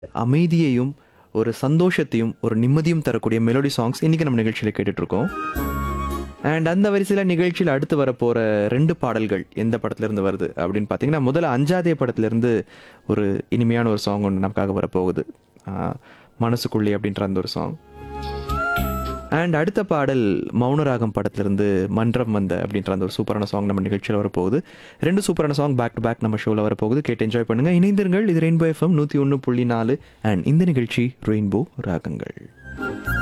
அமைதியையும் ஒரு சந்தோஷத்தையும் ஒரு நிம்மதியும் தரக்கூடிய மெலோடி சாங்ஸ் இன்னைக்கு நம்ம நிகழ்ச்சியில் கேட்டுட்டு இருக்கோம் அண்ட் அந்த வரிசையில் நிகழ்ச்சியில் அடுத்து வரப்போகிற ரெண்டு பாடல்கள் எந்த படத்துலேருந்து வருது அப்படின்னு பார்த்தீங்கன்னா முதல்ல அஞ்சாதே படத்துலேருந்து ஒரு இனிமையான ஒரு சாங் ஒன்று நமக்காக வரப்போகுது ஆஹ், மனசுக்குள்ளே அப்படின்ற அந்த ஒரு சாங் அண்ட் அடுத்த பாடல் மௌனராகம் படத்திலிருந்து மன்றம் வந்த அப்படின்ற அந்த ஒரு சூப்பரான சாங் நம்ம நிகழ்ச்சியில் வரப்போகுது ரெண்டு சூப்பரான சாங் பேக் டு பேக் நம்ம ஷோவில் வரப்போகுது கேட்டு என்ஜாய் பண்ணுங்க இணைந்திருங்கள் இது ரெயின்போ எஃப்எம் நூற்றி ஒன்று புள்ளி நாலு அண்ட் இந்த நிகழ்ச்சி ரெயின்போ ராகங்கள்